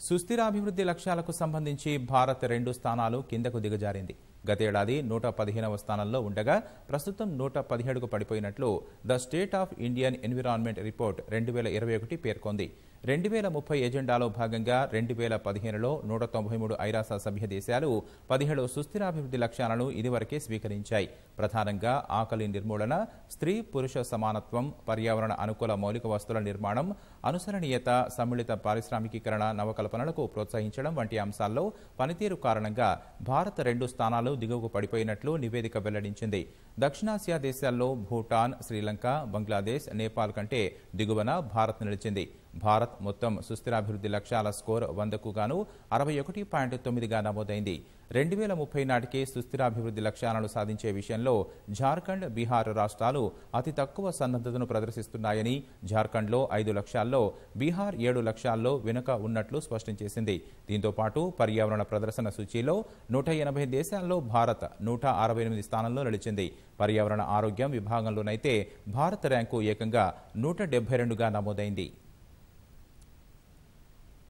సుస్థిరాభివృద్ధి లక్ష్యాలకు సంబంధించి భారత్ రెండు స్థానాలు కిందకు దిగజారింది గతేడాది నూట పదిహేనవ స్థానంలో ఉండగా ప్రస్తుతం నూట పదిహేడుకు పడిపోయినట్లు the State of Indian Environment report రెండు వేల ఇరవై ఒకటి పేర్కొంది రెండు వేల ముప్పై ఎజెండాలో భాగంగా రెండు వేల పదిహేనులో నూట తొంభై మూడు ఐరాస సభ్య దేశాలు పదిహేడు సుస్థిరాభివృద్ధి లక్ష్యాలను ఇదివరకే స్వీకరించాయి ప్రధానంగా ఆకలి నిర్మూలన స్త్రీ పురుష సమానత్వం పర్యావరణ అనుకూల మౌలిక వస్తువుల నిర్మాణం అనుసరణీయత సమ్మిళిత పారిశ్రామికీకరణ నవకల్పనలకు ప్రోత్సహించడం వంటి అంశాల్లో పనితీరు కారణంగా భారత్ రెండు స్థానాలు దిగువకు పడిపోయినట్లు నివేదిక వెల్లడించింది దక్షిణాసియా దేశాల్లో భూటాన్ శ్రీలంక బంగ్లాదేశ్ నేపాల్ కంటే దిగువన భారత్ నిలిచింది భారత్ మొత్తం సుస్థిరాభివృద్ధి లక్ష్యాల స్కోర్ వందకు గాను అరవై ఒకటి పాయింట్ తొమ్మిదిగా నమోదైంది రెండు వేల ముప్పై నాటికి సుస్థిరాభివృద్ధి లక్ష్యాలను సాధించే విషయంలో జార్ఖండ్ బీహార్ రాష్ట్రాలు అతి తక్కువ సన్నద్ధతను ప్రదర్శిస్తున్నాయని జార్ఖండ్లో ఐదు లక్ష్యాల్లో బీహార్ ఏడు లక్ష్యాల్లో వెనుక ఉన్నట్లు స్పష్టం చేసింది దీంతో పాటు పర్యావరణ ప్రదర్శన సూచీలో నూట ఎనభై దేశాల్లో భారత్ నూట అరవై ఎనిమిది స్థానంలో నిలిచింది పర్యావరణ ఆరోగ్యం విభాగంలోనైతే భారత్ ర్యాంకు ఏకంగా నూట డెబ్బై రెండుగా నమోదైంది